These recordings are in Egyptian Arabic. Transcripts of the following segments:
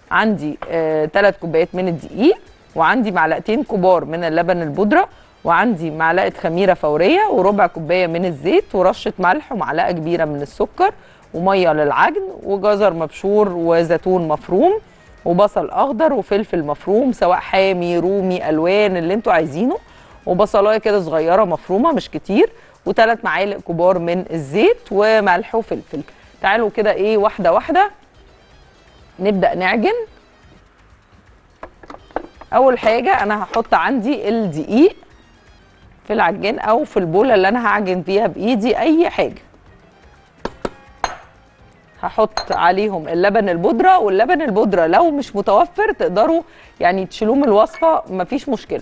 عندي ثلاث كوبايات من الدقيق وعندي معلقتين كبار من اللبن البودره وعندي معلقه خميره فوريه وربع كوبايه من الزيت ورشه ملح ومعلقه كبيره من السكر وميه للعجن وجزر مبشور وزيتون مفروم وبصل اخضر وفلفل مفروم سواء حامي رومي الوان اللي انتوا عايزينه وبصلايه كده صغيره مفرومه مش كتير وثلاث معالق كبار من الزيت وملح وفلفل تعالوا كده ايه واحده واحده نبدا نعجن اول حاجه انا هحط عندي الدقيق في العجان او في البوله اللي انا هعجن فيها بايدي اي حاجه هحط عليهم اللبن البودره واللبن البودره لو مش متوفر تقدروا يعني تشيلوه من الوصفه مفيش مشكله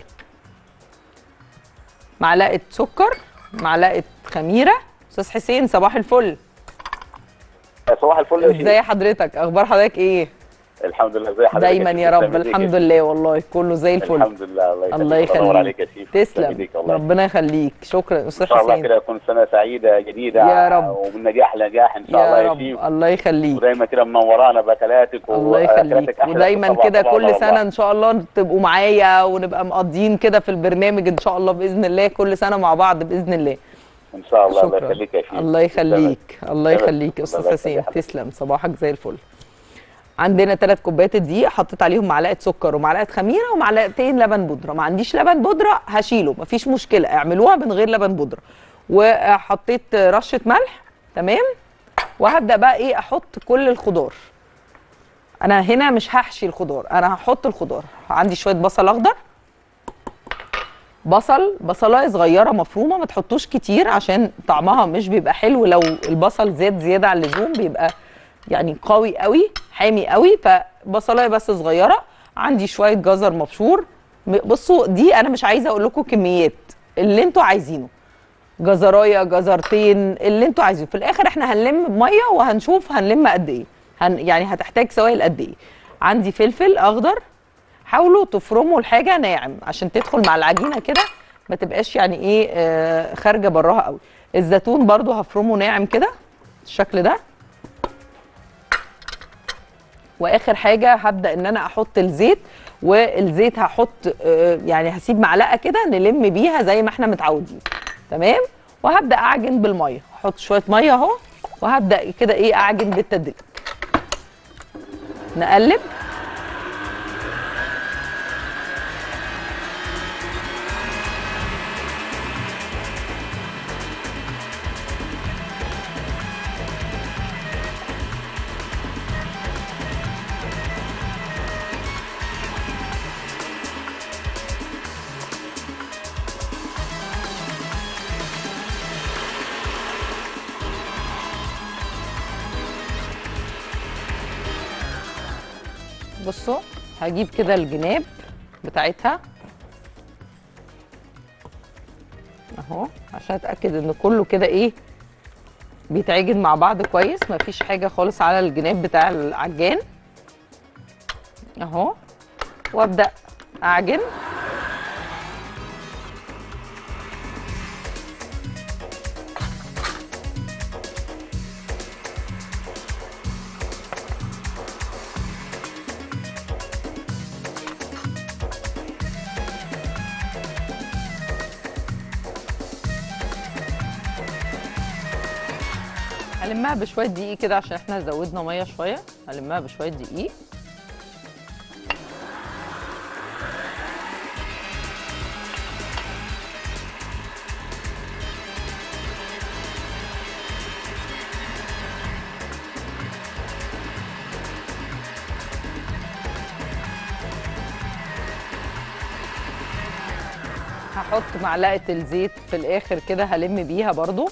معلقه سكر معلقه خميره استاذ حسين صباح الفل صباح الفل يا شيخ. ازاي حضرتك اخبار حضرتك ايه الحمد لله ازي حضرتك دايما شيخ؟ يا رب تسلم ايديك الحمد يا لله والله كله زي شيخ. الفل الحمد لله الله يخليك الله الله ينور عليك يا يخليك شيخ تسلم ايديك والله ربنا يخليك شكرا استاذ ان شاء الله حسين كده يكون سنه سعيده جديده يا رب. ومن نجاح لنجاح ان شاء الله يا يا رب شيف الله يخليك ودايما كده منورانا باكلاتك الله يخليك وأكلاتك أحلى ودايما طبعاً كده طبعاً كل والله. سنه ان شاء الله تبقوا معايا ونبقى مقضيين كده في البرنامج ان شاء الله باذن الله كل سنه مع بعض باذن الله ان شاء الله الله شكرا يخليك يا شيف الله يخليك الله تمام. يخليك يا استاذ الله حسين يخليك. تسلم صباحك زي الفل عندنا ثلاث كوبايات الدقيق حطيت عليهم معلقه سكر ومعلقه خميره ومعلقتين لبن بودره ما عنديش لبن بودره هشيله مفيش مشكله اعملوها من غير لبن بودره وحطيت رشه ملح تمام وهبدا بقى ايه احط كل الخضار انا هنا مش هحشي الخضار انا هحط الخضار عندي شويه بصل اخضر بصل بصلايه صغيره مفرومه ما تحطوش كتير عشان طعمها مش بيبقى حلو لو البصل زاد زياده عن اللزوم بيبقى يعني قوي قوي حامي قوي فبصلايه بس صغيره عندي شويه جزر مبشور م- بصوا دي انا مش عايزه اقول لكم كميات اللي انتوا عايزينه جزرايه جزرتين اللي انتوا عايزينه في الاخر احنا هنلم بميه وهنشوف هنلم قد ايه هن يعني هتحتاج سوائل قد ايه عندي فلفل اخضر حاولوا تفرموا الحاجه ناعم عشان تدخل مع العجينه كده ما تبقاش يعني ايه آه خارجه براها قوي الزيتون برضو هفرمه ناعم كده الشكل ده واخر حاجه هبدا ان انا احط الزيت والزيت هحط آه، يعني هسيب معلقه كده نلم بيها زي ما احنا متعودين تمام وهبدا اعجن بالميه احط شويه ميه اهو وهبدا كده ايه اعجن بالتدريج نقلب بصوا هجيب كده الجناب بتاعتها اهو عشان اتاكد ان كله كده ايه بيتعجن مع بعض كويس مفيش حاجه خالص على الجناب بتاع العجان اهو وابدا اعجن هلمها بشويه دقيق كده عشان احنا زودنا ميه شويه هلمها بشويه دقيق هحط معلقه الزيت في الاخر كده هلم بيها برضو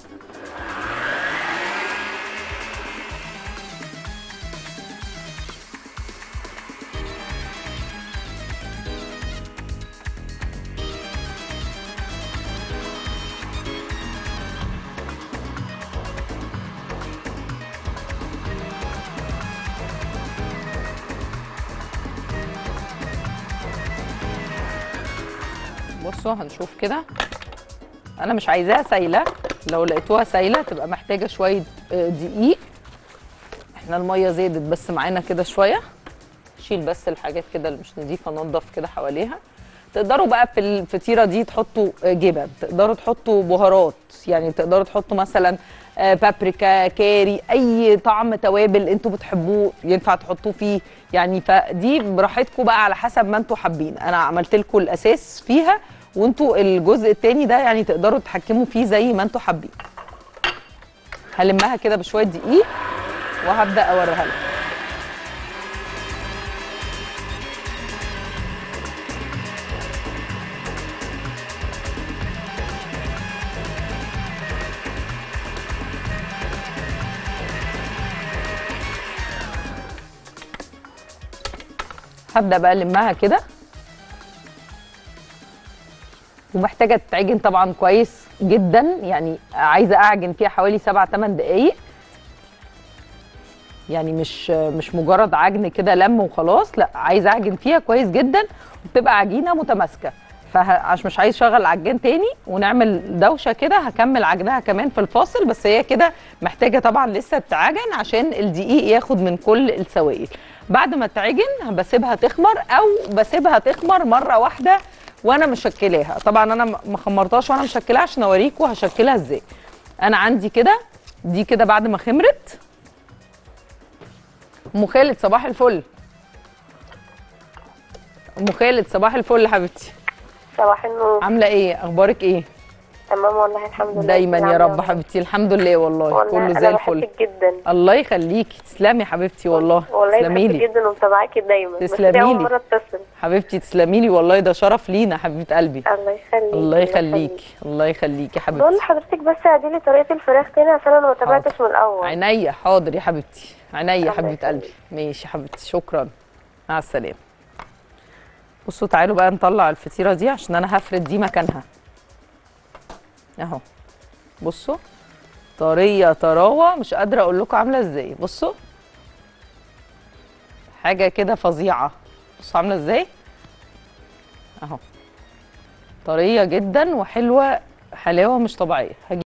بصوا هنشوف كده انا مش عايزاها سايله لو لقيتوها سايله تبقى محتاجه شويه آه، دقيق احنا الميه زادت بس معانا كده شويه شيل بس الحاجات كده اللي مش نظيفه ننضف كده حواليها تقدروا بقى في الفطيره دي تحطوا جبن تقدروا تحطوا بهارات يعني تقدروا تحطوا مثلا آه، بابريكا كاري اي طعم توابل انتوا بتحبوه ينفع تحطوه فيه يعني فدي براحتكم بقى على حسب ما انتوا حابين انا عملت لكم الاساس فيها وانتوا الجزء التاني ده يعني تقدروا تتحكموا فيه زي ما انتوا حابين هلمها كده بشويه دقيق وهبدا اوريها لكم هبدا بقى المها كده ومحتاجه تتعجن طبعا كويس جدا يعني عايزه اعجن فيها حوالي 7 8 دقائق يعني مش مش مجرد عجن كده لم وخلاص لا عايزه اعجن فيها كويس جدا وتبقى عجينه متماسكه فعشان مش عايز اشغل العجان تاني ونعمل دوشه كده هكمل عجنها كمان في الفاصل بس هي كده محتاجه طبعا لسه تتعجن عشان الدقيق ياخد من كل السوائل بعد ما تعجن بسيبها تخمر او بسيبها تخمر مره واحده وانا مشكلاها طبعا انا ما خمرتهاش وانا مشكلاها عشان اوريكم هشكلها ازاي انا عندي كده دي كده بعد ما خمرت ام خالد صباح الفل ام خالد صباح الفل حبيبتي صباح النور عامله ايه اخبارك ايه تمام والله الحمد لله دايما انت يا عاملة رب ايه؟ حبيبتي الحمد لله والله والله كله أنا زي الفل بحبك جدا الله يخليكي تسلمي يا حبيبتي والله والله تسلمي بحبك لي جدا ومتابعاكي دايما بس تسلمي دي اول لي. مره اتصل حبيبتي تسلمي لي والله ده شرف لينا حبيبه قلبي الله يخليك الله يخليكي الله يخليكي يا بقول حبيبتي لحضرتك بس اعدي لي طريقه الفراخ تاني عشان انا ما تابعتش من الاول عينيا حاضر يا حبيبتي عينيا الله حبيبه يخليك. قلبي ماشي يا حبيبتي شكرا مع السلامه بصوا تعالوا بقى نطلع الفطيره دي عشان انا هفرد دي مكانها اهو بصوا طريه طراوه مش قادره اقول لكم عامله ازاي بصوا حاجه كده فظيعه بصوا عامله ازاي اهو طريه جدا وحلوه حلاوه مش طبيعيه هجيب